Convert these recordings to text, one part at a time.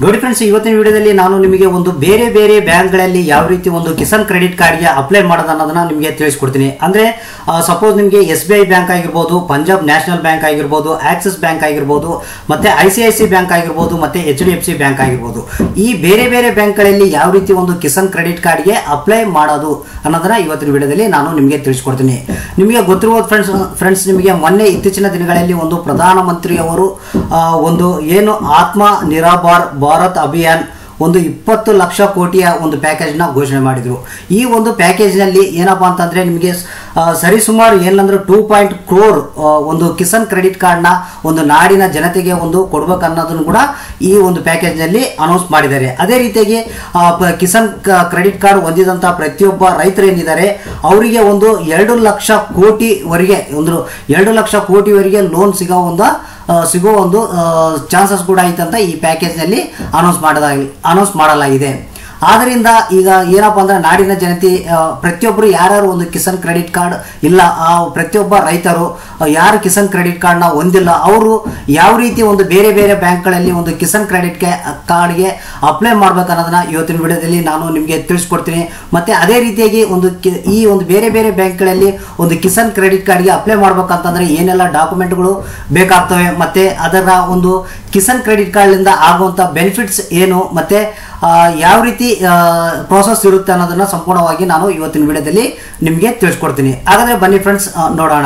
ನೋಡಿ ಫ್ರೆಂಡ್ಸ್ ಇವತ್ತಿನ ವಿಡಿಯೋದಲ್ಲಿ ನಾನು ನಿಮಗೆ ಒಂದು ಬೇರೆ ಬೇರೆ ಬ್ಯಾಂಕ್ಗಳಲ್ಲಿ ಯಾವ ರೀತಿ ಒಂದು ಕಿಸಾನ್ ಕ್ರೆಡಿಟ್ ಕಾರ್ಡ್ಗೆ ಅಪ್ಲೈ ಮಾಡೋದು ಅನ್ನೋದನ್ನ ನಿಮಗೆ ತಿಳಿಸ್ಕೊಡ್ತೀನಿ ಅಂದ್ರೆ ಸಪೋಸ್ ನಿಮಗೆ ಎಸ್ ಬಿ ಐ ಬ್ಯಾಂಕ್ ಆಗಿರ್ಬೋದು ಪಂಜಾಬ್ ನ್ಯಾಷನಲ್ ಬ್ಯಾಂಕ್ ಆಗಿರ್ಬೋದು ಆಕ್ಸಿಸ್ ಬ್ಯಾಂಕ್ ಆಗಿರ್ಬೋದು ಮತ್ತೆ I C I C bank ಆಗಿರ್ಬೋದು ಮತ್ತೆ H D F C bank ಆಗಿರ್ಬೋದು ಈ ಬೇರೆ ಬೇರೆ ಬ್ಯಾಂಕ್ಗಳಲ್ಲಿ ಯಾವ ರೀತಿ ಒಂದು ಕಿಸಾನ್ ಕ್ರೆಡಿಟ್ ಕಾರ್ಡ್ಗೆ ಅಪ್ಲೈ ಮಾಡೋದು ಅನ್ನೋದನ್ನ ಇವತ್ತಿನ ವಿಡಿಯೋದಲ್ಲಿ ನಾನು ನಿಮಗೆ ತಿಳಿಸ್ಕೊಡ್ತೀನಿ ನಿಮಗೆ ಗೊತ್ತಿರುವುದು ಫ್ರೆಂಡ್ಸ್ ಫ್ರೆಂಡ್ಸ್ ನಿಮಗೆ ಮೊನ್ನೆ ಇತ್ತೀಚಿನ ದಿನಗಳಲ್ಲಿ ಒಂದು ಪ್ರಧಾನಮಂತ್ರಿಯವರು ಆ, ಒಂದು ಏನು ಆತ್ಮ ನಿರಾಭಾರ್ ಭಾರತ್ ಅಭಿಯಾನ್ ಒಂದು ಇಪ್ಪತ್ತು ಲಕ್ಷ ಕೋಟಿಯ ಒಂದು ಪ್ಯಾಕೇಜ್ನ ಘೋಷಣೆ ಮಾಡಿದರು ಈ ಒಂದು ಪ್ಯಾಕೇಜ್ನಲ್ಲಿ ಏನಪ್ಪಾ ಅಂತಂದರೆ ನಿಮಗೆ ಆ, ಸರಿಸುಮಾರು ಏನಂದ್ರೆ ಟೂ ಪಾಯಿಂಟ್ ಕ್ರೋರ್ ಒಂದು ಕಿಸಾನ್ ಕ್ರೆಡಿಟ್ ಕಾರ್ಡ್ನ ಒಂದು ನಾಡಿನ ಜನತೆಗೆ ಒಂದು ಕೊಡ್ಬೇಕು ಅನ್ನೋದನ್ನು ಕೂಡ ಈ ಒಂದು ಪ್ಯಾಕೇಜ್ನಲ್ಲಿ ಅನೌನ್ಸ್ ಮಾಡಿದ್ದಾರೆ ಅದೇ ರೀತಿಯಾಗಿ ಆ, ಪ- ಕಿಸಾನ್ ಕ- ಕ್ರೆಡಿಟ್ ಕಾರ್ಡ್ ಹೊಂದಿದಂಥ ಪ್ರತಿಯೊಬ್ಬ ರೈತರು ಏನಿದ್ದಾರೆ ಅವರಿಗೆ ಒಂದು ಎರಡು ಲಕ್ಷ ಕೋಟಿವರೆಗೆ ಒಂದು ಎರಡು ಲಕ್ಷ ಕೋಟಿವರೆಗೆ ಲೋನ್ ಸಿಗೋ ಒಂದು ಆ, ಸಿಗೋ ಒಂದು ಚಾನ್ಸಸ್ ಕೂಡ ಐತಂತ ಈ ಪ್ಯಾಕೇಜ್ನಲ್ಲಿ ಅನೌನ್ಸ್ ಮಾಡಲಾಗಿ ಅನೌನ್ಸ್ ಮಾಡಲಾಗಿದೆ ಆದ್ದರಿಂದ ಈಗ ಏನಪ್ಪ ಅಂದ್ರೆ ನಾಡಿನ ಜನತೆ ಆ, ಪ್ರತಿಯೊಬ್ಬರು ಯಾರ್ಯಾರು ಒಂದು ಕಿಸಾನ್ ಕ್ರೆಡಿಟ್ ಕಾರ್ಡ್ ಇಲ್ಲ ಆ ಪ್ರತಿಯೊಬ್ಬ ರೈತರು ಆ, ಯಾರು ಕಿಸಾನ್ ಕ್ರೆಡಿಟ್ ಕಾರ್ಡ್ನ ಹೊಂದಿಲ್ಲ ಅವರು ಯಾವ ರೀತಿ ಒಂದು ಬೇರೆ ಬೇರೆ ಬ್ಯಾಂಕ್ಗಳಲ್ಲಿ ಒಂದು ಕಿಸಾನ್ ಕ್ರೆಡಿಟ್ ಕಾರ್ಡ್ಗೆ ಅಪ್ಲೈ ಮಾಡ್ಬೇಕು ಅನ್ನೋದನ್ನ ಇವತ್ತಿನ ವಿಡಿಯೋದಲ್ಲಿ ನಾನು ನಿಮಗೆ ತಿಳಿಸ್ಕೊಡ್ತೀನಿ ಮತ್ತೆ ಅದೇ ರೀತಿಯಾಗಿ ಒಂದು ಕಿ- ಈ ಒಂದು ಬೇರೆ ಬೇರೆ ಬ್ಯಾಂಕ್ಗಳಲ್ಲಿ ಒಂದು ಕಿಸಾನ್ ಕ್ರೆಡಿಟ್ ಕಾರ್ಡ್ಗೆ ಅಪ್ಲೈ ಮಾಡ್ಬೇಕಂತಂದ್ರೆ ಏನೆಲ್ಲ ಡಾಕ್ಯುಮೆಂಟ್ಗಳು ಬೇಕಾಗ್ತವೆ ಮತ್ತೆ ಅದರ ಒಂದು ಕಿಸಾನ್ ಕ್ರೆಡಿಟ್ ಕಾರ್ಡ್ನಿಂದ ಆಗುವಂಥ ಬೆನಿಫಿಟ್ಸ್ ಏನು ಮತ್ತೆ ಆ, ಯಾವ ರೀತಿ ಪ್ರೋಸೆಸ್ ಇರುತ್ತೆ ಅನ್ನೋದನ್ನ ಸಂಪೂರ್ಣವಾಗಿ ನಾನು ಇವತ್ತಿನ ವಿಡಿಯೋದಲ್ಲಿ ನಿಮಗೆ ತಿಳಿಸ್ಕೊಡ್ತೀನಿ ಹಾಗಾದ್ರೆ ಬನ್ನಿ ಫ್ರೆಂಡ್ಸ್ ನೋಡೋಣ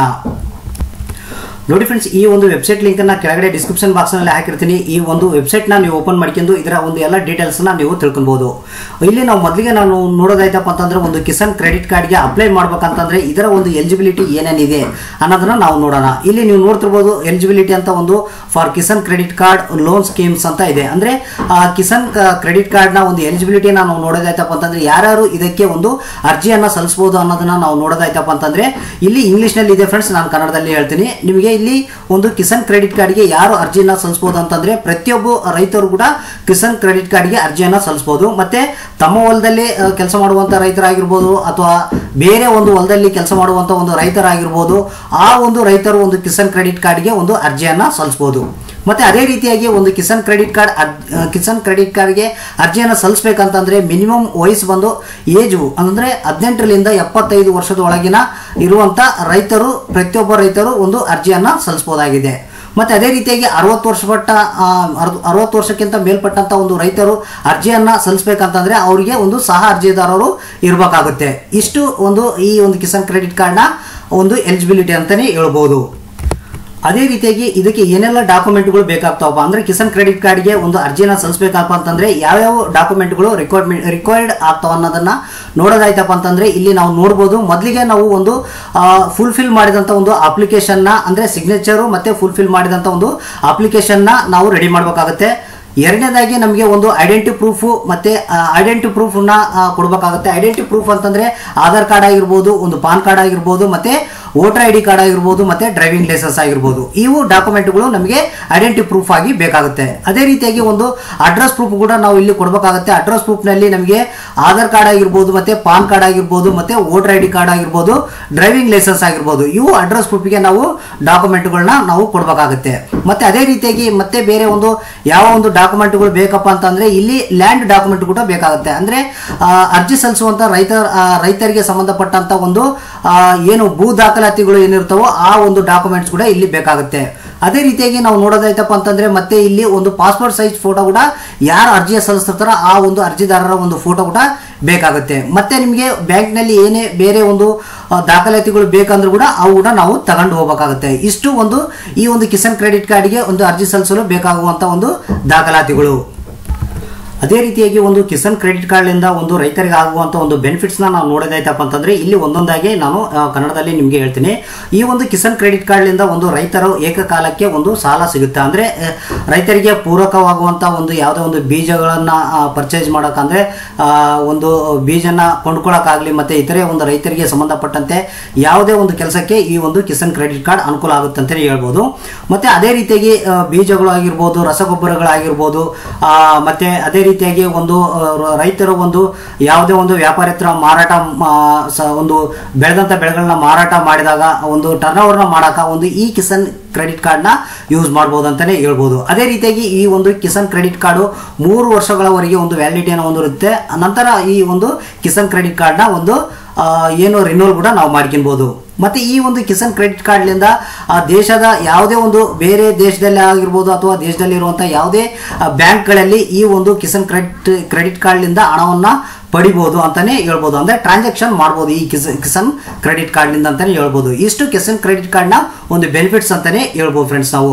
ನೋಡಿ ಫ್ರೆಂಡ್ಸ್ ಈ ಒಂದು ವೆಬ್ಸೈಟ್ ಲಿಂಕ್ ಅನ್ನ ಕೆಳಗಡೆ ಡಿಸ್ಕ್ರಿಪ್ಷನ್ ಬಾಕ್ಸ್ ನಲ್ಲಿ ಹಾಕಿರ್ತೀನಿ ಈ ಒಂದು ವೆಬ್ಸೈಟ್ ನ ನೀವು ಓಪನ್ ಮಾಡ್ಕೊಂಡು ಇದರ ಒಂದು ಎಲ್ಲ ಡೀಟೇಲ್ಸ್ ನ ನೀವು ತಿಳ್ಕೊಬಹುದು ಇಲ್ಲಿ ನಾವು ಮೊದಲಿಗೆ ನಾನು ನೋಡೋದಾಯ್ತಪ್ಪ ಅಂತಂದ್ರೆ ಒಂದು ಕಿಸಾನ್ ಕ್ರೆಡಿಟ್ ಕಾರ್ಡ್ಗೆ ಅಪ್ಲೈ ಮಾಡ್ಬೇಕಂತಂದ್ರೆ ಇದರ ಒಂದು ಎಲಿಜಿಬಿಲಿಟಿ ಏನೇನಿದೆ ಅನ್ನೋದನ್ನ ನಾವು ನೋಡೋಣ ಇಲ್ಲಿ ನೀವು ನೋಡ್ತಿರ್ಬೋದು ಎಲಿಜಿಬಿಲಿಟಿ ಅಂತ ಒಂದು for Kisan credit card loan schemes ಅಂತ ಇದೆ ಅಂದ್ರೆ ಆ ಕಿಸಾನ್ ಕ್ರೆಡಿಟ್ ಕಾರ್ಡ್ ನ ಒಂದು ಎಲಿಜಿಬಿಲಿಟಿ ನಾವು ನೋಡೋದಾಯ್ತಪ್ಪ ಅಂತಂದ್ರೆ ಯಾರ್ಯಾರು ಇದಕ್ಕೆ ಒಂದು ಅರ್ಜಿಯನ್ನ ಸಲ್ಲಿಸಬಹುದು ಅನ್ನೋದನ್ನ ನಾವು ನೋಡೋದಾಯ್ತಪ್ಪ ಅಂತಂದ್ರೆ ಇಲ್ಲಿ ಇಂಗ್ಲಿಷ್ ನಲ್ಲಿ ಇದೆ ಫ್ರೆಂಡ್ಸ್ ನಾನು ಕನ್ನಡದಲ್ಲಿ ಹೇಳ್ತೀನಿ ನಿಮಗೆ ಇಲ್ಲಿ ಒಂದು ಕಿಸಾನ್ ಕ್ರೆಡಿಟ್ ಕಾರ್ಡ್ಗೆ ಯಾರು ಅರ್ಜಿಯನ್ನ ಸಲ್ಲಿಸಬಹುದು ಅಂತಂದ್ರೆ ಪ್ರತಿಯೊಬ್ಬ ರೈತರು ಕೂಡ ಕಿಸಾನ್ ಕ್ರೆಡಿಟ್ ಕಾರ್ಡ್ಗೆ ಅರ್ಜಿಯನ್ನ ಸಲ್ಲಿಸಬಹುದು ಮತ್ತೆ ತಮ್ಮ ಹೊಲದಲ್ಲಿ ಕೆಲಸ ಮಾಡುವಂತ ರೈತರಾಗಿರ್ಬೋದು ಅಥವಾ ಬೇರೆ ಒಂದು ಹೊಲದಲ್ಲಿ ಕೆಲಸ ಮಾಡುವಂತ ಒಂದು ರೈತರಾಗಿರ್ಬೋದು ಆ ಒಂದು ರೈತರು ಒಂದು ಕಿಸಾನ್ ಕ್ರೆಡಿಟ್ ಕಾರ್ಡ್ಗೆ ಒಂದು ಅರ್ಜಿಯನ್ನ ಸಲ್ಲಿಸಬಹುದು ಮತ್ತೆ ಅದೇ ರೀತಿಯಾಗಿ ಒಂದು ಕಿಸಾನ್ ಕ್ರೆಡಿಟ್ ಕಾರ್ಡ್ ಅರ್- ಆ, ಕಿಸಾನ್ ಕ್ರೆಡಿಟ್ ಕಾರ್ಡ್ಗೆ ಅರ್ಜಿಯನ್ನು ಸಲ್ಲಿಸಬೇಕಂತಂದ್ರೆ ಮಿನಿಮಮ್ ವಯಸ್ಸು ಬಂದು ಏಜು ಅಂದ್ರೆ ಹದಿನೆಂಟರಿಂದ ಎಪ್ಪತ್ತೈದು ವರ್ಷದ ಒಳಗಿನ ಇರುವಂತ ರೈತರು ಪ್ರತಿಯೊಬ್ಬ ರೈತರು ಒಂದು ಅರ್ಜಿಯನ್ನ ಸಲ್ಲಿಸಬಹುದಾಗಿದೆ ಮತ್ತೆ ಅದೇ ರೀತಿಯಾಗಿ ಅರವತ್ತು ವರ್ಷ ಪಟ್ಟ ಅರವತ್ತು ವರ್ಷಕ್ಕಿಂತ ಮೇಲ್ಪಟ್ಟಂತ ಒಂದು ರೈತರು ಅರ್ಜಿಯನ್ನ ಸಲ್ಲಿಸಬೇಕಂತಂದ್ರೆ ಅವರಿಗೆ ಒಂದು ಸಹ ಅರ್ಜಿದಾರರು ಇರಬೇಕಾಗುತ್ತೆ ಇಷ್ಟು ಒಂದು ಈ ಒಂದು ಕಿಸಾನ್ ಕ್ರೆಡಿಟ್ ಕಾರ್ಡ್ನ ಒಂದು ಎಲಿಜಿಬಿಲಿಟಿ ಅಂತಾನೆ ಹೇಳ್ಬೋದು ಅದೇ ರೀತಿಯಾಗಿ ಇದಕ್ಕೆ ಏನೆಲ್ಲ ಡಾಕ್ಯುಮೆಂಟ್ಗಳು ಬೇಕಾಗ್ತಾವಪ್ಪ ಅಂದ್ರೆ ಕಿಸಾನ್ ಕ್ರೆಡಿಟ್ ಕಾರ್ಡ್ಗೆ ಒಂದು ಅರ್ಜಿನ ಸಲ್ಲಿಸಬೇಕಪ್ಪ ಅಂತಂದ್ರೆ ಯಾವ್ಯಾವ ಡಾಕ್ಯುಮೆಂಟ್ಗಳು ರಿಕ್ವೈರ್ಮೆಂಟ್ ರಿಕ್ವೈರ್ಡ್ ಆಗ್ತಾವ ಅನ್ನೋದನ್ನ ನೋಡೋದಾಯ್ತಪ್ಪ ಅಂತಂದ್ರೆ ಇಲ್ಲಿ ನಾವು ನೋಡ್ಬೋದು ಮೊದಲಿಗೆ ನಾವು ಒಂದು ಫುಲ್ಫಿಲ್ ಮಾಡಿದಂತ ಒಂದು ಅಪ್ಲಿಕೇಶನ್ ನ ಅಂದ್ರೆ ಸಿಗ್ನೇಚರು ಮತ್ತೆ ಫುಲ್ಫಿಲ್ ಮಾಡಿದಂತ ಒಂದು ಅಪ್ಲಿಕೇಶನ್ ನ ನಾವು ರೆಡಿ ಮಾಡಬೇಕಾಗುತ್ತೆ ಎರಡನೇದಾಗಿ ನಮಗೆ ಒಂದು ಐಡೆಂಟಿ ಪ್ರೂಫು ಮತ್ತೆ ಐಡೆಂಟಿ ಪ್ರೂಫ್ನ ಕೊಡಬೇಕಾಗುತ್ತೆ ಐಡೆಂಟಿ ಪ್ರೂಫ್ ಅಂತಂದ್ರೆ ಆಧಾರ್ ಕಾರ್ಡ್ ಆಗಿರ್ಬೋದು ಒಂದು ಪಾನ್ ಕಾರ್ಡ್ ಆಗಿರ್ಬೋದು ಮತ್ತೆ ವೋಟರ್ ಐ ಡಿ ಕಾರ್ಡ್ ಆಗಿರ್ಬೋದು ಮತ್ತೆ ಡ್ರೈವಿಂಗ್ ಲೈಸೆನ್ಸ್ ಆಗಿರ್ಬೋದು ಇವು ಡಾಕ್ಯುಮೆಂಟ್ಗಳು ನಮಗೆ ಐಡೆಂಟಿ ಪ್ರೂಫ್ ಆಗಿ ಬೇಕಾಗುತ್ತೆ ಅದೇ ರೀತಿಯಾಗಿ ಒಂದು ಅಡ್ರೆಸ್ ಪ್ರೂಫ್ ಕೂಡ ನಾವು ಇಲ್ಲಿ ಕೊಡಬೇಕಾಗುತ್ತೆ ಅಡ್ರೆಸ್ ಪ್ರೂಫ್ನಲ್ಲಿ ನಮಗೆ ಆಧಾರ್ ಕಾರ್ಡ್ ಆಗಿರ್ಬೋದು ಮತ್ತೆ ಪಾನ್ ಕಾರ್ಡ್ ಆಗಿರ್ಬೋದು ಮತ್ತೆ ವೋಟರ್ ಐ ಡಿ ಕಾರ್ಡ್ ಆಗಿರ್ಬೋದು ಡ್ರೈವಿಂಗ್ ಲೈಸೆನ್ಸ್ ಆಗಿರ್ಬೋದು ಇವು ಅಡ್ರೆಸ್ ಪ್ರೂಫ್ಗೆ ನಾವು ಡಾಕ್ಯುಮೆಂಟ್ಗಳನ್ನ ನಾವು ಕೊಡಬೇಕಾಗುತ್ತೆ ಮತ್ತೆ ಅದೇ ರೀತಿಯಾಗಿ ಮತ್ತೆ ಬೇರೆ ಒಂದು ಯಾವ ಒಂದು ಡಾಕ್ಯುಮೆಂಟ್ಗಳು ಬೇಕಪ್ಪ ಅಂತಂದ್ರೆ ಇಲ್ಲಿ ಲ್ಯಾಂಡ್ ಡಾಕ್ಯುಮೆಂಟ್ ಕೂಡ ಬೇಕಾಗುತ್ತೆ ಅಂದ್ರೆ ಆ, ಅರ್ಜಿ ಸಲ್ಲಿಸುವಂತ ರೈತ ಆ, ರೈತರಿಗೆ ಸಂಬಂಧಪಟ್ಟಂತ ಒಂದು ಆ, ಏನು ಭೂ ದಾಖಲಾತಿಗಳು ಏನಿರ್ತಾವೋ ಆ ಒಂದು ಡಾಕ್ಯುಮೆಂಟ್ಸ್ ಕೂಡ ಇಲ್ಲಿ ಬೇಕಾಗುತ್ತೆ ಅದೇ ರೀತಿಯಾಗಿ ನಾವು ನೋಡೋದಾಯ್ತಪ್ಪ ಅಂತಂದ್ರೆ ಮತ್ತೆ ಇಲ್ಲಿ ಒಂದು ಪಾಸ್ಪೋರ್ಟ್ ಸೈಜ್ ಫೋಟೋ ಕೂಡ ಯಾರು ಅರ್ಜಿ ಸಲ್ಲಿಸ್ತಿರ್ತಾರೋ ಆ ಒಂದು ಅರ್ಜಿದಾರರ ಒಂದು ಫೋಟೋ ಕೂಡ ಬೇಕಾಗುತ್ತೆ ಮತ್ತೆ ನಿಮಗೆ ಬ್ಯಾಂಕ್ನಲ್ಲಿ ಏನೇ ಬೇರೆ ಒಂದು ಆ, ದಾಖಲಾತಿಗಳು ಬೇಕಂದ್ರೂ ಕೂಡ ಅವು ಕೂಡ ನಾವು ತಗೊಂಡು ಹೋಗಬೇಕಾಗುತ್ತೆ ಇಷ್ಟು ಒಂದು ಈ ಒಂದು ಕಿಸಾನ್ ಕ್ರೆಡಿಟ್ ಕಾರ್ಡ್ಗೆ ಒಂದು ಅರ್ಜಿ ಸಲ್ಲಿಸಲು ಬೇಕಾಗುವಂತ ಒಂದು ದಾಖಲಾತಿಗಳು ಅದೇ ರೀತಿಯಾಗಿ ಒಂದು ಕಿಸಾನ್ ಕ್ರೆಡಿಟ್ ಕಾರ್ಡ್ನಿಂದ ಒಂದು ರೈತರಿಗೆ ಆಗುವಂಥ ಒಂದು ಬೆನಿಫಿಟ್ಸ್ನ ನಾವು ನೋಡೋದಾಯ್ತಪ್ಪ ಅಂತಂದ್ರೆ ಇಲ್ಲಿ ಒಂದೊಂದಾಗಿ ನಾನು ಆ, ಕನ್ನಡದಲ್ಲಿ ನಿಮಗೆ ಹೇಳ್ತೀನಿ ಈ ಒಂದು ಕಿಸಾನ್ ಕ್ರೆಡಿಟ್ ಕಾರ್ಡ್ನಿಂದ ಒಂದು ರೈತರು ಏಕಕಾಲಕ್ಕೆ ಒಂದು ಸಾಲ ಸಿಗುತ್ತೆ ಅಂದರೆ ರೈತರಿಗೆ ಪೂರಕವಾಗುವಂಥ ಒಂದು ಯಾವುದೋ ಒಂದು ಬೀಜಗಳನ್ನು ಪರ್ಚೇಸ್ ಮಾಡೋಕ್ಕಂದ್ರೆ ಆ, ಒಂದು ಬೀಜನ ಕೊಂಡ್ಕೊಳ್ಳೋಕ್ಕಾಗಲಿ ಮತ್ತು ಇತರೆ ಒಂದು ರೈತರಿಗೆ ಸಂಬಂಧಪಟ್ಟಂತೆ ಯಾವುದೇ ಒಂದು ಕೆಲಸಕ್ಕೆ ಈ ಒಂದು ಕಿಸಾನ್ ಕ್ರೆಡಿಟ್ ಕಾರ್ಡ್ ಅನುಕೂಲ ಆಗುತ್ತೆ ಅಂತಲೇ ಹೇಳ್ಬೋದು ಮತ್ತು ಅದೇ ರೀತಿಯಾಗಿ ಆ, ಬೀಜಗಳು ಆಗಿರ್ಬೋದು ರಸಗೊಬ್ಬರಗಳಾಗಿರ್ಬೋದು ಆ, ಮತ್ತೆ ಅದೇ ರೀತಿಯಾಗಿ ಒಂದು ಆ, ರ- ರೈತರು ಒಂದು ಯಾವುದೇ ಒಂದು ವ್ಯಾಪಾರೇತರ ಮಾರಾಟ ಮಾ- ಸ- ಒಂದು ಬೆಳೆದಂಥ ಬೆಳೆಗಳನ್ನ ಮಾರಾಟ ಮಾಡಿದಾಗ ಒಂದು ಟರ್ನ್ ಓವರ್ನ ಮಾಡಾಕ ಒಂದು ಈ ಕಿಸಾನ್ ಕ್ರೆಡಿಟ್ ಕಾರ್ಡ್ನ ಯೂಸ್ ಮಾಡ್ಬೋದು ಅಂತಲೇ ಹೇಳ್ಬೋದು ಅದೇ ರೀತಿಯಾಗಿ ಈ ಒಂದು ಕಿಸಾನ್ ಕ್ರೆಡಿಟ್ ಕಾರ್ಡು ಮೂರು ವರ್ಷಗಳವರೆಗೆ ಒಂದು ವ್ಯಾಲಿಡಿಟಿಯನ್ನು ಹೊಂದಿರುತ್ತೆ ನಂತರ ಈ ಒಂದು ಕಿಸಾನ್ ಕ್ರೆಡಿಟ್ ಕಾರ್ಡ್ನ ಒಂದು ಆ, ಏನು ರಿನ್ಯೂವಲ್ ಕೂಡ ನಾವು ಮಾಡ್ಕೊಬೋದು ಮತ್ತೆ ಈ ಒಂದು ಕಿಸಾನ್ ಕ್ರೆಡಿಟ್ ಕಾರ್ಡ್ಲಿಂದ ಆ ದೇಶದ ಯಾವುದೇ ಒಂದು ಬೇರೆ ದೇಶದಲ್ಲಿ ಆಗಿರ್ಬೋದು ಅಥವಾ ದೇಶದಲ್ಲಿರುವಂಥ ಯಾವುದೇ ಆ, ಬ್ಯಾಂಕ್ಗಳಲ್ಲಿ ಈ ಒಂದು ಕಿಸಾನ್ ಕ್ರೆಡಿಟ್ ಕ್ರೆಡಿಟ್ ಕಾರ್ಡ್ಲಿಂದ ಹಣವನ್ನು ಪಡಿಬೋದು ಅಂತಾನೆ ಹೇಳ್ಬೋದು ಅಂದ್ರೆ ಟ್ರಾನ್ಸಾಕ್ಷನ್ ಮಾಡ್ಬೋದು ಈ ಕಿಸ ಕಿಸಾನ್ ಕ್ರೆಡಿಟ್ ಕಾರ್ಡ್ನಿಂದ ಅಂತಾನೆ ಹೇಳ್ಬೋದು ಇಷ್ಟು ಕಿಸಾನ್ ಕ್ರೆಡಿಟ್ ಕಾರ್ಡ್ನ ಒಂದು ಬೆನಿಫಿಟ್ಸ್ ಅಂತಾನೆ ಹೇಳ್ಬೋದು ಫ್ರೆಂಡ್ಸ್ ನಾವು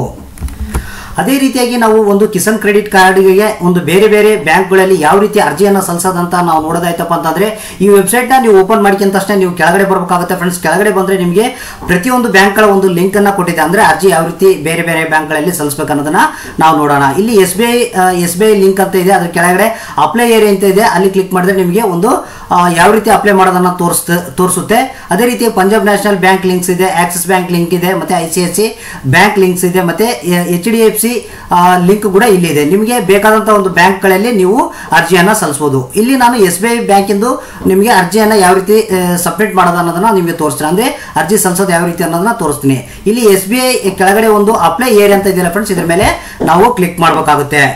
ಅದೇ ರೀತಿಯಾಗಿ ನಾವು ಒಂದು ಕಿಸಾನ್ ಕ್ರೆಡಿಟ್ ಕಾರ್ಡ್ಗೆ ಒಂದು ಬೇರೆ ಬೇರೆ ಬ್ಯಾಂಕ್ಗಳಲ್ಲಿ ಯಾವ ರೀತಿ ಅರ್ಜಿಯನ್ನು ಸಲ್ಲಿಸೋದಂತ ನಾವು ನೋಡೋದಾಯ್ತಪ್ಪ ಅಂತಂದ್ರೆ ಈ ವೆಬ್ಸೈಟ್ನ ನೀವು ಓಪನ್ ಮಾಡ್ಕೊಂಡ ತಕ್ಷಣ ನೀವು ಕೆಳಗಡೆ ಬರಬೇಕಾಗುತ್ತೆ ಫ್ರೆಂಡ್ಸ್ ಕೆಳಗಡೆ ಬಂದ್ರೆ ನಿಮಗೆ ಪ್ರತಿಯೊಂದು ಬ್ಯಾಂಕ್ಗಳ ಒಂದು ಲಿಂಕ್ ಅನ್ನ ಕೊಟ್ಟಿದೆ ಅಂದ್ರೆ ಅರ್ಜಿ ಯಾವ ರೀತಿ ಬೇರೆ ಬೇರೆ ಬ್ಯಾಂಕ್ಗಳಲ್ಲಿ ಸಲ್ಲಿಸಬೇಕು ಅನ್ನೋದನ್ನ ನಾವು ನೋಡೋಣ ಇಲ್ಲಿ S B I S B I link ಅಂತ ಇದೆ ಅದ್ರ ಕೆಳಗಡೆ ಅಪ್ಲೈ ಏರಿಯಾ ಅಂತ ಇದೆ ಅಲ್ಲಿ ಕ್ಲಿಕ್ ಮಾಡಿದ್ರೆ ನಿಮಗೆ ಒಂದು ಆ, ಯಾವ ರೀತಿ ಅಪ್ಲೈ ಮಾಡೋದನ್ನ ತೋರಿಸ್ತ ತೋರಿಸುತ್ತೆ ಅದೇ ರೀತಿ ಪಂಜಾಬ್ ನ್ಯಾಷನಲ್ ಬ್ಯಾಂಕ್ ಲಿಂಕ್ಸ್ ಇದೆ ಆಕ್ಸಿಸ್ ಬ್ಯಾಂಕ್ ಲಿಂಕ್ ಇದೆ ಮತ್ತೆ I C I C bank links ಇದೆ ಮತ್ತೆ H D F C link ಕೂಡ ಇಲ್ಲಿ ಇದೆ ನಿಮಗೆ ಬೇಕಾದಂಥ ಒಂದು ಬ್ಯಾಂಕ್ಗಳಲ್ಲಿ ನೀವು ಅರ್ಜಿಯನ್ನು ಸಲ್ಲಿಸಬಹುದು ಇಲ್ಲಿ ನಾನು ಎಸ್ ಬಿ ಐ ಬ್ಯಾಂಕಿಂದು ನಿಮಗೆ ಅರ್ಜಿಯನ್ನು ಯಾವ ರೀತಿ ಸಬ್ಮಿಟ್ ಮಾಡೋದು ಅನ್ನೋದನ್ನ ನಿಮಗೆ ತೋರಿಸ್ತೀನಿ ಅಂದ್ರೆ ಅರ್ಜಿ ಸಲ್ಲಿಸೋದು ಯಾವ ರೀತಿ ಅನ್ನೋದನ್ನ ತೋರಿಸ್ತೀನಿ ಇಲ್ಲಿ ಎಸ್ ಬಿ ಐ ಕೆಳಗಡೆ ಒಂದು ಅಪ್ಲೈ ಏರಿಯಾ ಅಂತ ಇದೆಯಲ್ಲ ಫ್ರೆಂಡ್ಸ್ ಇದ್ರ ಮೇಲೆ ನಾವು ಕ್ಲಿಕ್ ಮಾಡಬೇಕಾಗುತ್ತೆ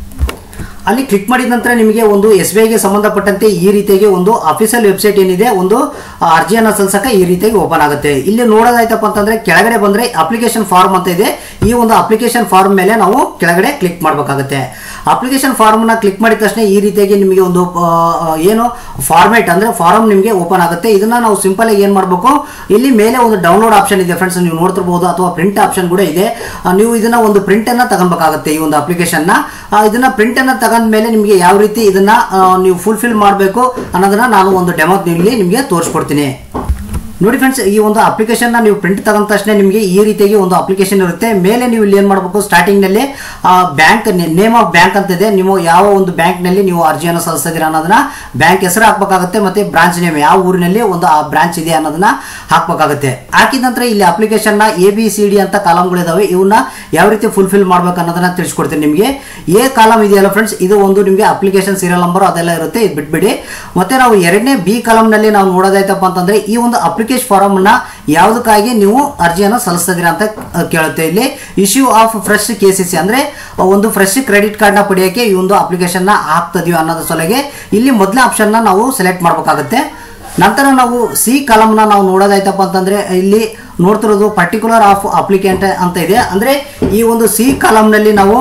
ಅಲ್ಲಿ ಕ್ಲಿಕ್ ಮಾಡಿದ ನಂತರ ನಿಮಗೆ ಒಂದು ಎಸ್ ಬಿ ಐಗೆ ಸಂಬಂಧಪಟ್ಟಂತೆ ಈ ರೀತಿಯಾಗಿ ಒಂದು ಅಫಿಷಿಯಲ್ ವೆಬ್ಸೈಟ್ ಏನಿದೆ ಒಂದು ಆ, ಅರ್ಜಿಯನ್ನು ಸಲ್ಲಿಸಕ್ಕೆ ಈ ರೀತಿಯಾಗಿ ಓಪನ್ ಆಗುತ್ತೆ ಇಲ್ಲಿ ನೋಡೋದಾಯ್ತಪ್ಪ ಅಂತಂದ್ರೆ ಕೆಳಗಡೆ ಬಂದ್ರೆ ಅಪ್ಲಿಕೇಶನ್ ಫಾರ್ಮ್ ಅಂತ ಇದೆ ಈ ಒಂದು ಅಪ್ಲಿಕೇಶನ್ ಫಾರ್ಮ್ ಮೇಲೆ ನಾವು ಕೆಳಗಡೆ ಕ್ಲಿಕ್ ಮಾಡಬೇಕಾಗುತ್ತೆ ಅಪ್ಲಿಕೇಶನ್ ಫಾರ್ಮ್ನ ಕ್ಲಿಕ್ ಮಾಡಿದ ತಕ್ಷಣ ಈ ರೀತಿಯಾಗಿ ನಿಮಗೆ ಒಂದು ಆ, ಆ, ಏನು ಫಾರ್ಮೇಟ್ ಅಂದ್ರೆ ಫಾರಂ ನಿಮಗೆ ಓಪನ್ ಆಗುತ್ತೆ ಇದನ್ನ ನಾವು ಸಿಂಪಲ್ ಆಗಿ ಏನು ಮಾಡಬೇಕು ಇಲ್ಲಿ ಮೇಲೆ ಒಂದು ಡೌನ್ಲೋಡ್ ಆಪ್ಷನ್ ಇದೆ ಫ್ರೆಂಡ್ಸ್ ನೀವು ನೋಡ್ತಿರ್ಬೋದು ಅಥವಾ ಪ್ರಿಂಟ್ ಆಪ್ಷನ್ ಕೂಡ ಇದೆ ಆ, ನೀವು ಇದನ್ನ ಒಂದು ಪ್ರಿಂಟ್ ಅನ್ನ ತಗೊಬೇಕಾಗುತ್ತೆ ಈ ಒಂದು ಅಪ್ಲಿಕೇಶನ್ ನ ಆ, ಇದನ್ನ ಪ್ರಿಂಟ್ ಅನ್ನ ತಗೊಂಡ ಮೇಲೆ ನಿಮಗೆ ಯಾವ ರೀತಿ ಇದನ್ನ ಆ, ನೀವು ಫುಲ್ಫಿಲ್ ಮಾಡಬೇಕು ಅನ್ನೋದನ್ನ ನಾನು ಒಂದು ಡೆಮೋ ಇಲ್ಲಿ ನಿಮಗೆ ತೋರಿಸ್ಕೊಡ್ತೀನಿ ನೋಡಿ ಫ್ರೆಂಡ್ಸ್ ಈ ಒಂದು ಅಪ್ಲಿಕೇಶನ್ ನೀವು ಪ್ರಿಂಟ್ ತಗೊಂಡ ತಕ್ಷಣ ನಿಮಗೆ ಈ ರೀತಿಯಾಗಿ ಒಂದು ಅಪ್ಲಿಕೇಶನ್ ಇರುತ್ತೆ ಮೇಲೆ ನೀವು ಇಲ್ಲಿ ಏನು ಮಾಡಬೇಕು ಸ್ಟಾರ್ಟಿಂಗ್ ನಲ್ಲಿ ಬ್ಯಾಂಕ್ ನೇಮ್ ಆಫ್ ಬ್ಯಾಂಕ್ ಅಂತ ಇದೆ ನೀವು ಯಾವ ಒಂದು ಬ್ಯಾಂಕ್ ನಲ್ಲಿ ನೀವು ಅರ್ಜಿಯನ್ನು ಸಲ್ಲಿಸ್ತಿದ್ದೀರಾ ಅನ್ನೋದನ್ನ ಬ್ಯಾಂಕ್ ಹೆಸರು ಹಾಕ್ಬೇಕಾಗುತ್ತೆ ಮತ್ತೆ ಬ್ರಾಂಚ್ ನೇಮ್ ಯಾವ ಊರಿನಲ್ಲಿ ಒಂದು ಆ ಬ್ರಾಂಚ್ ಇದೆ ಅನ್ನೋದನ್ನ ಹಾಕ್ಬೇಕಾಗುತ್ತೆ ಹಾಕಿದ ನಂತರ ಇಲ್ಲಿ ಅಪ್ಲಿಕೇಶನ್ ನ ಎ ಬಿ ಸಿ ಡಿ ಅಂತ ಕಾಲಮ್ಗಳಿದಾವೆ ಇವನ್ನ ಯಾವ ರೀತಿ ಫುಲ್ಫಿಲ್ ಮಾಡ್ಬೇಕು ಅನ್ನೋದನ್ನ ತಿಳಿಸ್ಕೊಡ್ತೀನಿ ನಿಮಗೆ ಎ ಕಾಲಮ್ ಇದೆಯಲ್ಲ ಫ್ರೆಂಡ್ಸ್ ಇದು ಒಂದು ನಿಮಗೆ ಅಪ್ಲಿಕೇಶನ್ ಸೀರಿಯಲ್ ನಂಬರ್ ಅದೆಲ್ಲ ಇರುತ್ತೆ ಇದು ಬಿಟ್ಬಿಡಿ ಮತ್ತೆ ನಾವು ಎರಡನೇ ಬಿ ಕಾಲಮ್ ನಲ್ಲಿ ನಾವು ನೋಡೋದಾಯ್ತಪ್ಪ ಅಂತಂದ್ರೆ ಈ ಒಂದು ಅಪ್ಲಿಕೇಶನ್ ಫಾರಮ್ ನ ಯಾವುದಕ್ಕಾಗಿ ನೀವು ಅರ್ಜಿಯನ್ನು ಸಲ್ಲಿಸ್ತಿದ್ದೀರಾ ಅಂತ ಅಹ್, ಕೇಳುತ್ತೆ ಇಲ್ಲಿ issue of fresh K C C ಅಂದ್ರೆ ಒಂದು ಫ್ರೆಶ್ ಕ್ರೆಡಿಟ್ ಕಾರ್ಡ್ ನ ಪಡೆಯೋಕೆ ಈ ಒಂದು ಅಪ್ಲಿಕೇಶನ್ ನ ಹಾಕ್ತದೀವಿ ಅನ್ನೋದ್ರ ಸಲುವಾಗಿ ಇಲ್ಲಿ ಮೊದಲನೇ ಆಪ್ಷನ್ ನ ನಾವು ಸೆಲೆಕ್ಟ್ ಮಾಡಬೇಕಾಗುತ್ತೆ ನಂತರ ನಾವು ಸಿ ಕಾಲಮ್ನ ನಾವು ನೋಡೋದಾಯ್ತಪ್ಪ ಅಂತಂದ್ರೆ ಇಲ್ಲಿ ನೋಡ್ತಿರೋದು ಪರ್ಟಿಕ್ಯುಲರ್ ಆಫ್ ಅಪ್ಲಿಕೆಂಟ್ ಅಂತ ಇದೆ ಅಂದ್ರೆ ಈ ಒಂದು ಸಿ ಕಾಲಮ್ನಲ್ಲಿ ನಾವು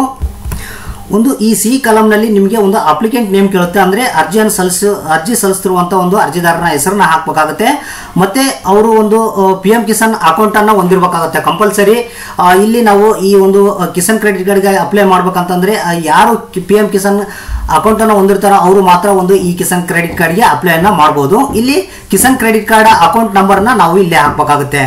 ಒಂದು ಈ ಸಿ ಕಾಲಮ್ನಲ್ಲಿ ನಿಮಗೆ ಒಂದು ಅಪ್ಲಿಕೆಂಟ್ ನೇಮ್ ಕೇಳುತ್ತೆ ಅಂದ್ರೆ ಅರ್ಜಿಯನ್ನು ಸಲ್ಲಿಸ ಅರ್ಜಿ ಸಲ್ಲಿಸ್ತಿರುವಂತ ಒಂದು ಅರ್ಜಿದಾರನ ಹೆಸರನ್ನ ಹಾಕ್ಬೇಕಾಗುತ್ತೆ ಮತ್ತೆ ಅವರು ಒಂದು ಪಿ ಎಂ ಕಿಸಾನ್ ಅಕೌಂಟ್ ಅನ್ನ ಹೊಂದಿರಬೇಕಾಗುತ್ತೆ ಕಂಪಲ್ಸರಿ ಇಲ್ಲಿ ನಾವು ಈ ಒಂದು ಆ, ಕಿಸಾನ್ ಕ್ರೆಡಿಟ್ ಕಾರ್ಡ್ಗೆ ಅಪ್ಲೈ ಮಾಡ್ಬೇಕಂತಂದ್ರೆ ಆ, ಯಾರು ಪಿ ಎಂ ಕಿಸಾನ್ ಅಕೌಂಟ್ ಅನ್ನ ಹೊಂದಿರ್ತಾರೋ ಅವರು ಮಾತ್ರ ಒಂದು ಈ ಕಿಸಾನ್ ಕ್ರೆಡಿಟ್ ಕಾರ್ಡ್ಗೆ ಅಪ್ಲೈ ಅನ್ನ ಮಾಡಬಹುದು ಇಲ್ಲಿ ಕಿಸಾನ್ ಕ್ರೆಡಿಟ್ ಕಾರ್ಡ್ ಅಕೌಂಟ್ ನಂಬರ್ನ ನಾವು ಇಲ್ಲಿ ಹಾಕ್ಬೇಕಾಗುತ್ತೆ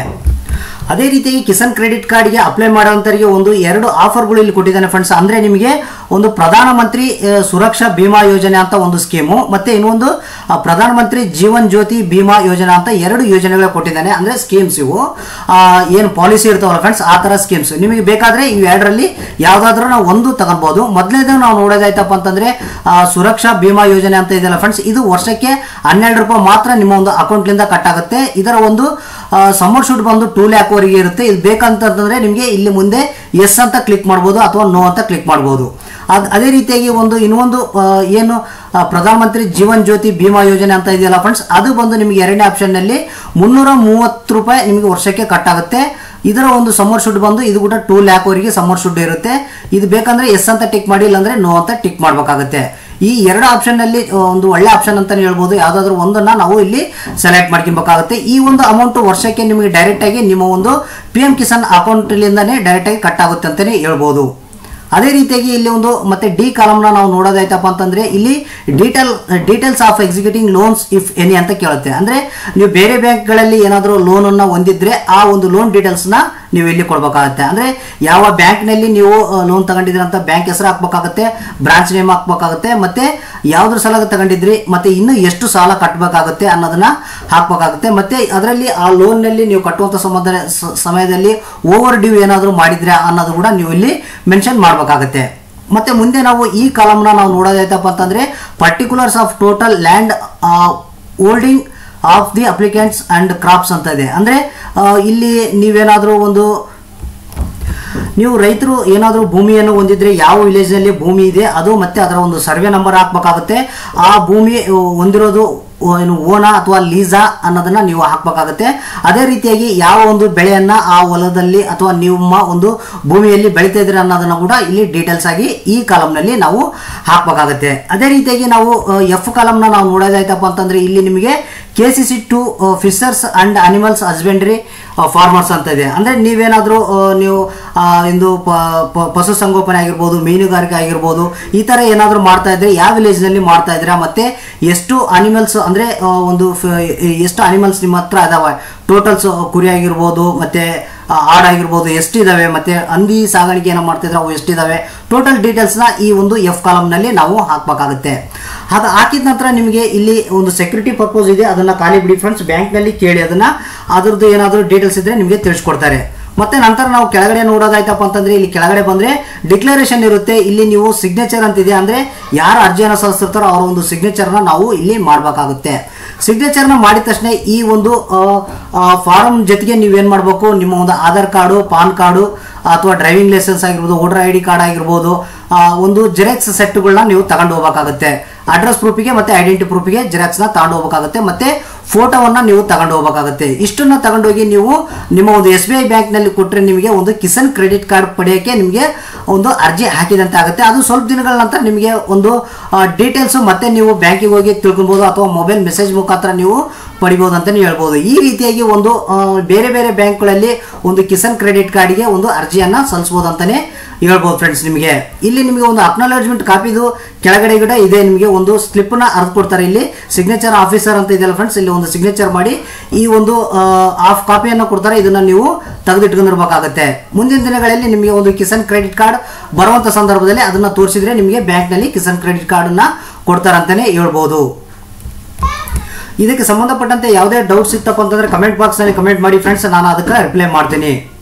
ಅದೇ ರೀತಿಯಾಗಿ ಕಿಸಾನ್ ಕ್ರೆಡಿಟ್ ಕಾರ್ಡ್ಗೆ ಅಪ್ಲೈ ಮಾಡೋಂಥವ್ರಿಗೆ ಒಂದು ಎರಡು ಆಫರ್ಗಳು ಇಲ್ಲಿ ಕೊಟ್ಟಿದ್ದಾನೆ ಫ್ರೆಂಡ್ಸ್ ಅಂದ್ರೆ ನಿಮಗೆ ಒಂದು ಪ್ರಧಾನಮಂತ್ರಿ ಆ, ಸುರಕ್ಷಾ ಬಿಮಾ ಯೋಜನೆ ಅಂತ ಒಂದು ಸ್ಕೀಮು ಮತ್ತೆ ಇನ್ನೊಂದು ಆ, ಪ್ರಧಾನಮಂತ್ರಿ ಜೀವನ್ ಜ್ಯೋತಿ ಬಿಮಾ ಯೋಜನೆ ಅಂತ ಎರಡು ಯೋಜನೆಗಳು ಕೊಟ್ಟಿದ್ದಾನೆ ಅಂದ್ರೆ ಸ್ಕೀಮ್ಸ್ ಇವು ಆ, ಏನು ಪಾಲಿಸಿ ಇರ್ತಾವಲ್ಲ ಫ್ರೆಂಡ್ಸ್ ಆ ತರ ಸ್ಕೀಮ್ಸ್ ನಿಮಗೆ ಬೇಕಾದ್ರೆ ಇವು ಎರಡರಲ್ಲಿ ಯಾವ್ದಾದ್ರೂ ನಾವು ಒಂದು ತಗೊಳ್ಬಹುದು ಮೊದಲನೇದು ನಾವು ನೋಡೋದಾಯ್ತಪ್ಪ ಅಂತಂದ್ರೆ ಆ, ಸುರಕ್ಷಾ ಬಿಮಾ ಯೋಜನೆ ಅಂತ ಇದೆಯಲ್ಲ ಫ್ರೆಂಡ್ಸ್ ಇದು ವರ್ಷಕ್ಕೆ ಹನ್ನೆರಡು ರೂಪಾಯಿ ಮಾತ್ರ ನಿಮ್ಮ ಒಂದು ಅಕೌಂಟ್ಲಿಂದ ಕಟ್ ಆಗುತ್ತೆ ಇದರ ಒಂದು ಸಮ್ಮರ್ ಶೂಟ್ ಬಂದು ಟೂ ಲ್ಯಾಕ್ ವರೆಗೆ ಇರುತ್ತೆ ಇದು ಬೇಕಂತಂದ್ರೆ ನಿಮಗೆ ಇಲ್ಲಿ ಮುಂದೆ ಎಸ್ ಅಂತ ಕ್ಲಿಕ್ ಮಾಡ್ಬೋದು ಅಥವಾ ನೋ ಅಂತ ಕ್ಲಿಕ್ ಮಾಡ್ಬೋದು ಅದ್ ಅದೇ ರೀತಿಯಾಗಿ ಒಂದು ಇನ್ನೊಂದು ಆ, ಏನು ಆ, ಪ್ರಧಾನಮಂತ್ರಿ ಜೀವನ್ ಜ್ಯೋತಿ ಬಿಮಾ ಯೋಜನೆ ಅಂತ ಇದೆಯಲ್ಲ ಫ್ರೆಂಡ್ಸ್ ಅದು ಬಂದು ನಿಮಗೆ ಎರಡನೇ ಆಪ್ಷನ್ನಲ್ಲಿ ಮುನ್ನೂರ ಮೂವತ್ತು ರೂಪಾಯಿ ನಿಮಗೆ ವರ್ಷಕ್ಕೆ ಕಟ್ ಆಗುತ್ತೆ ಇದರ ಒಂದು ಸಮ್ಮರ್ ಶುಡ್ ಬಂದು ಇದು ಕೂಡ ಟೂ ಲ್ಯಾಕ್ ವರೆಗೆ ಸಮ್ಮರ್ ಶುಡ್ ಇರುತ್ತೆ ಇದು ಬೇಕಂದ್ರೆ ಎಸ್ ಅಂತ ಟಿಕ್ ಮಾಡಿ ಇಲ್ಲಾಂದ್ರೆ ನೋ ಅಂತ ಟಿಕ್ ಮಾಡಬೇಕಾಗುತ್ತೆ ಈ ಎರಡು ಆಪ್ಷನ್ ನಲ್ಲಿ ಆ, ಒಂದು ಒಳ್ಳೆ ಆಪ್ಷನ್ ಅಂತಾನೆ ಹೇಳ್ಬೋದು ಯಾವ್ದಾದ್ರು ಒಂದನ್ನ ನಾವು ಇಲ್ಲಿ ಸೆಲೆಕ್ಟ್ ಮಾಡ್ಕೊಬೇಕಾಗುತ್ತೆ ಈ ಒಂದು ಅಮೌಂಟ್ ವರ್ಷಕ್ಕೆ ನಿಮಗೆ ಡೈರೆಕ್ಟ್ ಆಗಿ ನಿಮ್ಮ ಒಂದು ಪಿ ಎಂ ಕಿಸಾನ್ ಅಕೌಂಟ್ಲಿಂದಾನೇ ಡೈರೆಕ್ಟ್ ಆಗಿ ಕಟ್ ಆಗುತ್ತೆ ಅಂತಾನೆ ಹೇಳ್ಬೋದು ಅದೇ ರೀತಿಯಾಗಿ ಇಲ್ಲಿ ಒಂದು ಮತ್ತೆ ಡಿ ಕಾಲಮ್ನ ನಾವು ನೋಡೋದಾಯ್ತಪ್ಪ ಅಂತಂದ್ರೆ ಇಲ್ಲಿ detail details of executing loans if any ಅಂತ ಕೇಳುತ್ತೆ ಅಂದ್ರೆ ನೀವು ಬೇರೆ ಬ್ಯಾಂಕ್ಗಳಲ್ಲಿ ಏನಾದರೂ ಲೋನ್ ಅನ್ನ ಹೊಂದಿದ್ರೆ ಆ ಒಂದು ಲೋನ್ ಡೀಟೇಲ್ಸ್ ನ ನೀವು ಇಲ್ಲಿ ಕೊಡ್ಬೇಕಾಗುತ್ತೆ ಅಂದ್ರೆ ಯಾವ ಬ್ಯಾಂಕ್ ನಲ್ಲಿ ನೀವು ಲೋನ್ ತಗೊಂಡಿದ್ರಿ ಅಂತ ಬ್ಯಾಂಕ್ ಹೆಸರು ಹಾಕ್ಬೇಕಾಗುತ್ತೆ ಬ್ರಾಂಚ್ ನೇಮ್ ಹಾಕ್ಬೇಕಾಗುತ್ತೆ ಮತ್ತೆ ಯಾವ್ದ್ರ ಸಲ ತಗೊಂಡಿದ್ರಿ ಮತ್ತೆ ಇನ್ನು ಎಷ್ಟು ಸಾಲ ಕಟ್ಟಬೇಕಾಗುತ್ತೆ ಅನ್ನೋದನ್ನ ಹಾಕ್ಬೇಕಾಗುತ್ತೆ ಮತ್ತೆ ಅದರಲ್ಲಿ ಆ ಲೋನ್ ನಲ್ಲಿ ನೀವು ಕಟ್ಟುವಂತ ಸಂಬಂಧ ಸ- ಸಮಯದಲ್ಲಿ ಓವರ್ ಡ್ಯೂ ಏನಾದರೂ ಮಾಡಿದ್ರೆ ಅನ್ನೋದು ಕೂಡ ನೀವು ಇಲ್ಲಿ ಮೆನ್ಷನ್ ಮಾಡಬೇಕಾಗುತ್ತೆ ಮತ್ತೆ ಮುಂದೆ ನಾವು ಈ ಕಾಲಮ್ನ ನಾವು ನೋಡೋದಾಯ್ತಪ್ಪ ಅಂತಂದ್ರೆ particulars of total land holding of the applicants and crops ಅಂತ ಇದೆ ಅಂದ್ರೆ ಆ, ಇಲ್ಲಿ ನೀವೇನಾದರೂ ಒಂದು ನೀವು ರೈತರು ಏನಾದರೂ ಭೂಮಿಯನ್ನು ಹೊಂದಿದ್ರೆ ಯಾವ ವಿಲೇಜ್ನಲ್ಲಿ ಭೂಮಿ ಇದೆ ಅದು ಮತ್ತೆ ಅದರ ಒಂದು ಸರ್ವೆ ನಂಬರ್ ಹಾಕ್ಬೇಕಾಗುತ್ತೆ ಆ ಭೂಮಿ ಆ, ಹೊಂದಿರೋದು ಆ, ಏನು ಓನಾ ಅಥವಾ ಲೀಸಾ ಅನ್ನೋದನ್ನ ನೀವು ಹಾಕ್ಬೇಕಾಗುತ್ತೆ ಅದೇ ರೀತಿಯಾಗಿ ಯಾವ ಒಂದು ಬೆಳೆಯನ್ನ ಆ ಹೊಲದಲ್ಲಿ ಅಥವಾ ನಿಮ್ಮ ಒಂದು ಭೂಮಿಯಲ್ಲಿ ಬೆಳೀತಾ ಇದ್ರೆ ಅನ್ನೋದನ್ನ ಕೂಡ ಇಲ್ಲಿ ಡೀಟೇಲ್ಸ್ ಆಗಿ ಈ ಕಾಲಮ್ನಲ್ಲಿ ನಾವು ಹಾಕ್ಬೇಕಾಗುತ್ತೆ ಅದೇ ರೀತಿಯಾಗಿ ನಾವು ಎಫ್ ಕಾಲಮ್ನ ನಾವು ನೋಡೋದಾಯ್ತಪ್ಪ ಅಂತಂದ್ರೆ ಇಲ್ಲಿ ನಿಮಗೆ K C C to fishers and animals husbandry farmers ಅಂತ ಇದೆ ಅಂದ್ರೆ ನೀವೇನಾದರೂ ನೀವು ಆ, ಒಂದು ಪ- ಪ- ಪಶುಸಂಗೋಪನೆ ಆಗಿರ್ಬೋದು ಮೀನುಗಾರಿಕೆ ಆಗಿರ್ಬೋದು ಈ ತರ ಏನಾದರೂ ಮಾಡ್ತಾ ಇದ್ರೆ ಯಾವ ವಿಲೇಜ್ ನಲ್ಲಿ ಮಾಡ್ತಾ ಇದ್ದೀರಾ ಮತ್ತೆ ಎಷ್ಟು ಅನಿಮಲ್ಸ್ ಅಂದ್ರೆ ಆ, ಒಂದು ಫ- ಎಷ್ಟು ಅನಿಮಲ್ಸ್ ನಿಮ್ಮ ಹತ್ರ ಅದಾವೆ ಟೋಟಲ್ಸ್ ಕುರಿ ಆಗಿರ್ಬೋದು ಮತ್ತೆ ಆ, ಆಡಾಗಿರ್ಬೋದು ಎಷ್ಟಿದಾವೆ ಮತ್ತೆ ಹಂದಿ ಸಾಗಾಣಿಕೆ ಏನೋ ಮಾಡ್ತಿದ್ರೆ ಅವು ಎಷ್ಟಿದಾವೆ ಟೋಟಲ್ ಡೀಟೇಲ್ಸ್ನ ಈ ಒಂದು ಎಫ್ ಕಾಲಮ್ನಲ್ಲಿ ನಾವು ಹಾಕಬೇಕಾಗುತ್ತೆ ಅದು ಹಾಕಿದ ನಂತರ ನಿಮಗೆ ಇಲ್ಲಿ ಒಂದು ಸೆಕ್ಯೂರಿಟಿ ಪರ್ಪಸ್ ಇದೆ ಅದನ್ನ ಖಾಲಿ ಬಿಡಿ ಫ್ರೆಂಡ್ಸ್ ಬ್ಯಾಂಕ್ನಲ್ಲಿ ಕೇಳಿ ಅದನ್ನ ಅದ್ರದ್ದು ಏನಾದರೂ ಡೀಟೇಲ್ಸ್ ಇದ್ರೆ ನಿಮಗೆ ತಿಳಿಸ್ಕೊಡ್ತಾರೆ ಮತ್ತೆ ನಂತರ ನಾವು ಕೆಳಗಡೆ ನೋಡೋದಾಯ್ತಪ್ಪ ಅಂತಂದ್ರೆ ಇಲ್ಲಿ ಕೆಳಗಡೆ ಬಂದ್ರೆ ಡಿಕ್ಲರೇಷನ್ ಇರುತ್ತೆ ಇಲ್ಲಿ ನೀವು ಸಿಗ್ನೇಚರ್ ಅಂತಿದೆ ಅಂದ್ರೆ ಯಾರು ಅರ್ಜಿಯನ್ನು ಸಲ್ಲಿಸಿರ್ತಾರೋ ಅವರ ಒಂದು ಸಿಗ್ನೇಚರ್ನ ನಾವು ಇಲ್ಲಿ ಮಾಡಬೇಕಾಗುತ್ತೆ ಸಿಗ್ನೇಚರ್ನ ಮಾಡಿದ ತಕ್ಷಣ ಈ ಒಂದು ಫಾರಂ ಜೊತೆಗೆ ನೀವೇನು ಮಾಡಬೇಕು ನಿಮ್ಮ ಒಂದು ಆಧಾರ್ ಕಾರ್ಡು ಪಾನ್ ಕಾರ್ಡು ಅಥವಾ ಡ್ರೈವಿಂಗ್ ಲೈಸೆನ್ಸ್ ಆಗಿರ್ಬೋದು ವೋಟರ್ ಐ ಡಿ ಕಾರ್ಡ್ ಆಗಿರ್ಬೋದು ಆ, ಒಂದು ಜೆರಾಕ್ಸ್ ಸೆಟ್ಗಳನ್ನ ನೀವು ತಗೊಂಡು ಹೋಗ್ಬೇಕಾಗುತ್ತೆ ಅಡ್ರೆಸ್ ಪ್ರೂಫಿಗೆ ಮತ್ತೆ ಐಡೆಂಟಿ ಪ್ರೂಫಿಗೆ ಜೆರಾಕ್ಸ್ನ ತಗೊಂಡು ಹೋಗ್ಬೇಕಾಗುತ್ತೆ ಮತ್ತೆ ಫೋಟೋವನ್ನ ನೀವು ತಗೊಂಡು ಹೋಗ್ಬೇಕಾಗುತ್ತೆ ಇಷ್ಟನ್ನ ತಗೊಂಡೋಗಿ ನೀವು ನಿಮ್ಮ ಒಂದು ಎಸ್ ಬಿ ಐ ಬ್ಯಾಂಕ್ನಲ್ಲಿ ಕೊಟ್ಟರೆ ನಿಮಗೆ ಒಂದು ಕಿಸನ್ ಕ್ರೆಡಿಟ್ ಕಾರ್ಡ್ ಪಡೆಯೋಕ್ಕೆ ನಿಮಗೆ ಒಂದು ಅರ್ಜಿ ಹಾಕಿದಂತೆ ಆಗುತ್ತೆ ಅದು ಸ್ವಲ್ಪ ದಿನಗಳ ನಂತರ ನಿಮಗೆ ಒಂದು ಡೀಟೇಲ್ಸು ಮತ್ತೆ ನೀವು ಬ್ಯಾಂಕಿಗೆ ಹೋಗಿ ತಿಳ್ಕೊಬೋದು ಅಥವಾ ಮೊಬೈಲ್ ಮೆಸೇಜ್ ಮುಖಾಂತರ ನೀವು ಪಡಿಬೋದು ಅಂತಲೇ ಹೇಳ್ಬೋದು ಈ ರೀತಿಯಾಗಿ ಒಂದು ಆ, ಬೇರೆ ಬೇರೆ ಬ್ಯಾಂಕ್ಗಳಲ್ಲಿ ಒಂದು ಕಿಸನ್ ಕ್ರೆಡಿಟ್ ಕಾರ್ಡ್ಗೆ ಒಂದು ಅರ್ಜಿಯನ್ನು ಸಲ್ಲಿಸ್ಬೋದು ಅಂತಲೇ ಹೇಳ್ಬೋದು ಫ್ರೆಂಡ್ಸ್ ನಿಮಗೆ ಇಲ್ಲಿ ನಿಮಗೆ ಒಂದು ಅಕ್ನಾಲಜ್ಮೆಂಟ್ ಕಾಪಿದು ಕೆಳಗಡೆ ಕೂಡ ಇದೆ ನಿಮಗೆ ಒಂದು ಸ್ಲಿಪ್ನ ಅರ್ದು ಕೊಡ್ತಾರೆ ಇಲ್ಲಿ ಸಿಗ್ನೇಚರ್ ಆಫೀಸರ್ ಅಂತ ಇದೆಯಲ್ಲ ಫ್ರೆಂಡ್ಸ್ ಇಲ್ಲಿ ಒಂದು ಸಿಗ್ನೇಚರ್ ಮಾಡಿ ಈ ಒಂದು ಆಫ್ ಕಾಪಿಯನ್ನು ಕೊಡ್ತಾರೆ ಇದನ್ನ ನೀವು ತೆಗೆದಿಟ್ಕೊಂಡಿರ್ಬೇಕಾಗುತ್ತೆ ಮುಂದಿನ ದಿನಗಳಲ್ಲಿ ನಿಮಗೆ ಒಂದು ಕಿಸನ್ ಕ್ರೆಡಿಟ್ ಕಾರ್ಡ್ ಬರುವಂತ ಸಂದರ್ಭದಲ್ಲಿ ಅದನ್ನ ತೋರಿಸಿದ್ರೆ ನಿಮಗೆ ಬ್ಯಾಂಕ್ನಲ್ಲಿ ಕಿಸನ್ ಕ್ರೆಡಿಟ್ ಕಾರ್ಡನ್ನ ಕೊಡ್ತಾರೆ ಅಂತಾನೆ ಹೇಳ್ಬೋದು ಇದಕ್ಕೆ ಸಂಬಂಧಪಟ್ಟಂತೆ ಯಾವುದೇ ಡೌಟ್ಸ್ ಇತ್ತಪ್ಪ ಅಂತಂದ್ರೆ ಕಮೆಂಟ್ ಬಾಕ್ಸ್ನಲ್ಲಿ ಕಮೆಂಟ್ ಮಾಡಿ ಫ್ರೆಂಡ್ಸ್ ನಾನು ಅದಕ್ಕೆ ರಿಪ್ಲೈ ಮಾಡ್ತೀನಿ